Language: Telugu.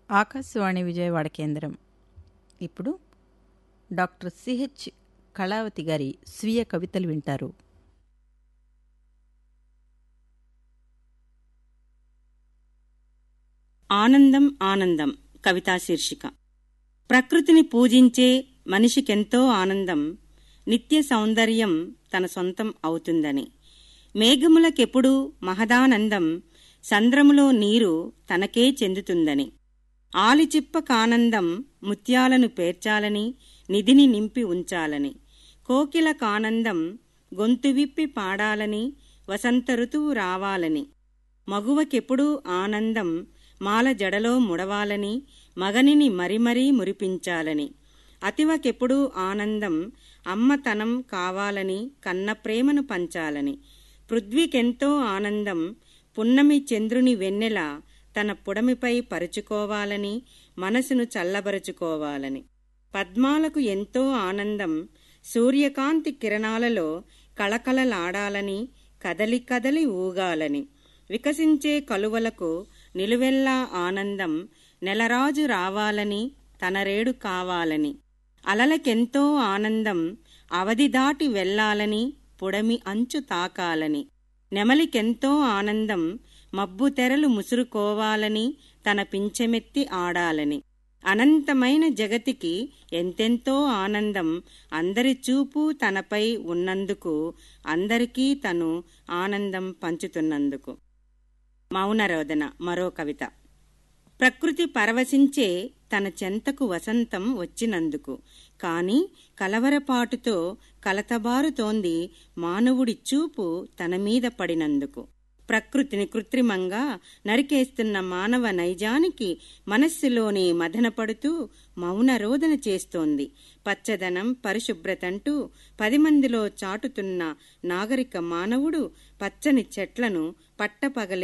ఆకాశవాణి విజయవాడ కేంద్రం ఇప్పుడు డాక్టర్ సిహెచ్ కళావతి గారి స్వీయ కవితలు వింటారు ఆనందం ఆనందం కవితా శీర్షిక ప్రకృతిని పూజించే మనిషికెంతో ఆనందం నిత్య సౌందర్యం తన సొంతం అవుతుందని మేఘములకెప్పుడు మహదానందం సంద్రములో నీరు తనకే చెందుతుందని ఆలిచిప్ప కానందం ముత్యాలను పేర్చాలని నిధిని నింపి ఉంచాలని కోకిల కానందం గొంతు విప్పి పాడాలని వసంత ఋతువు రావాలని మగువకెప్పుడూ ఆనందం మాల జడలో ముడవాలని మగనిని మరిమరీ మురిపించాలని అతివకెప్పుడూ ఆనందం అమ్మతనం కావాలని కన్న ప్రేమను పంచాలని పృథ్వీకెంతో ఆనందం పున్నమి చంద్రుని వెన్నెల తన పుడమిపై పరుచుకోవాలని మనసును చల్లబరుచుకోవాలని పద్మాలకు ఎంతో ఆనందం సూర్యకాంతి కిరణాలలో కళకళలాడాలని కదలి కదలి ఊగాలని వికసించే కలువలకు నిలువెల్లా ఆనందం నెలరాజు రావాలని తన రేడు కావాలని అలలకెంతో ఆనందం అవధి దాటి వెళ్లాలని పుడమి అంచు తాకాలని నెమలికెంతో ఆనందం మబ్బు తెరలు ముసురుకోవాలని తన పించెమెత్తి ఆడాలని అనంతమైన జగతికి ఎంతెంతో ఆనందం అందరి చూపు తనపై ఉన్నందుకు అందరికీ తను ఆనందం పంచుతున్నందుకు మౌనరోదన మరో కవిత ప్రకృతి పరవశించే తన చెంతకు వసంతం వచ్చినందుకు కాని కలవరపాటుతో కలతబారుతోంది మానవుడి చూపు తన మీద పడినందుకు ప్రకృతిని కృత్రిమంగా నరికేస్తున్న మానవ నైజానికి మనస్సులోనే మదనపడుతూ మౌన రోదన చేస్తోంది పచ్చదనం పరిశుభ్రతంటూ పది మందిలో చాటుతున్న నాగరిక మానవుడు పచ్చని చెట్లను పట్టపగలే